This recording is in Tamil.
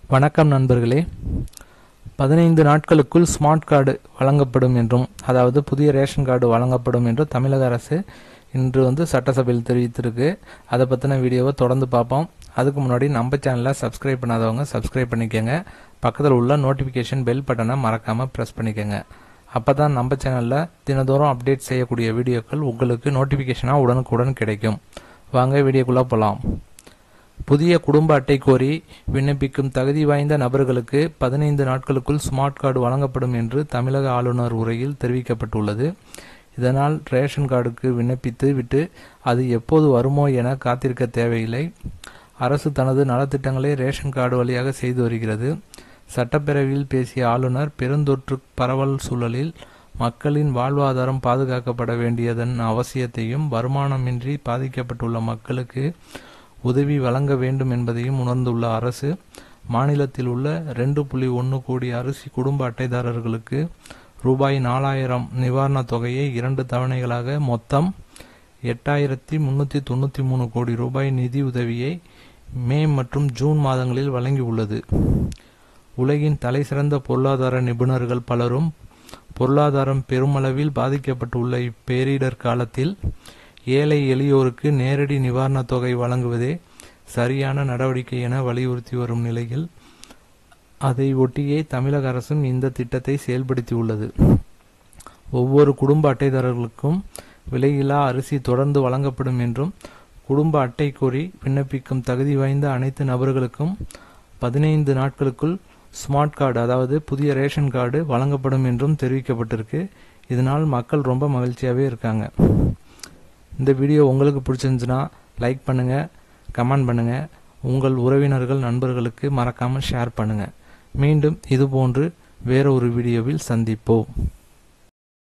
வணக்கம் நண்பர்களே பதினைந்து நாட்களுக்குள் ஸ்மார்ட் கார்டு வழங்கப்படும் என்றும் அதாவது புதிய ரேஷன் கார்டு வழங்கப்படும் என்றும் தமிழக அரசு இன்று வந்து சட்டசபையில் தெரிவித்திருக்கு அதை பற்றின வீடியோவை தொடர்ந்து பார்ப்போம் அதுக்கு முன்னாடி நம்ம சேனலை சப்ஸ்கிரைப் பண்ணாதவங்க சப்ஸ்கிரைப் பண்ணிக்கோங்க பக்கத்தில் உள்ள நோட்டிஃபிகேஷன் பெல் பட்டனை மறக்காமல் ப்ரெஸ் பண்ணிக்கோங்க அப்போ தான் நம்ம சேனலில் தினந்தோறும் அப்டேட் செய்யக்கூடிய வீடியோக்கள் உங்களுக்கு நோட்டிஃபிகேஷனாக உடனுக்குடன் கிடைக்கும் வாங்க வீடியோக்குள்ளே போகலாம் புதிய குடும்ப அட்டை கோரி விண்ணப்பிக்கும் தகுதி வாய்ந்த நபர்களுக்கு பதினைந்து நாட்களுக்குள் ஸ்மார்ட் கார்டு வழங்கப்படும் என்று தமிழக ஆளுநர் உரையில் தெரிவிக்கப்பட்டுள்ளது இதனால் ரேஷன் கார்டுக்கு விண்ணப்பித்து விட்டு அது எப்போது வருமோ என காத்திருக்க தேவையில்லை அரசு தனது நலத்திட்டங்களை ரேஷன் கார்டு வழியாக செய்து வருகிறது சட்டப்பேரவையில் பேசிய ஆளுநர் பெருந்தொற்று பரவல் சூழலில் மக்களின் வாழ்வாதாரம் பாதுகாக்கப்பட வேண்டியதன் அவசியத்தையும் வருமானமின்றி பாதிக்கப்பட்டுள்ள மக்களுக்கு உதவி வழங்க வேண்டும் என்பதையும் உணர்ந்துள்ள அரசு மாநிலத்தில் உள்ள ரெண்டு புள்ளி ஒன்று கோடி அரிசி குடும்ப அட்டைதாரர்களுக்கு ரூபாய் நாலாயிரம் நிவாரணத் தொகையை இரண்டு தவணைகளாக மொத்தம் எட்டாயிரத்தி முன்னூற்றி தொண்ணூற்றி மூணு கோடி ரூபாய் நிதி உதவியை மே மற்றும் ஜூன் மாதங்களில் வழங்கியுள்ளது உலகின் தலைசிறந்த பொருளாதார நிபுணர்கள் பலரும் பொருளாதாரம் பெருமளவில் பாதிக்கப்பட்டுள்ள இப்பேரிடர் காலத்தில் ஏழை எளியோருக்கு நேரடி நிவாரணத் தொகை வழங்குவதே சரியான நடவடிக்கை என வலியுறுத்தி வரும் நிலையில் அதை ஒட்டியே தமிழக அரசும் இந்த திட்டத்தை செயல்படுத்தியுள்ளது ஒவ்வொரு குடும்ப அட்டைதாரர்களுக்கும் விலையில்லா அரிசி தொடர்ந்து வழங்கப்படும் என்றும் குடும்ப அட்டை கோரி விண்ணப்பிக்கும் தகுதி வாய்ந்த அனைத்து நபர்களுக்கும் பதினைந்து நாட்களுக்குள் ஸ்மார்ட் கார்டு அதாவது புதிய ரேஷன் கார்டு வழங்கப்படும் என்றும் தெரிவிக்கப்பட்டிருக்கு இதனால் மக்கள் ரொம்ப மகிழ்ச்சியாகவே இருக்காங்க இந்த வீடியோ உங்களுக்கு பிடிச்சிருந்துச்சுன்னா லைக் பண்ணுங்கள் கமெண்ட் பண்ணுங்கள் உங்கள் உறவினர்கள் நண்பர்களுக்கு மறக்காமல் ஷேர் பண்ணுங்கள் மீண்டும் இதுபோன்று வேற ஒரு வீடியோவில் சந்திப்போம்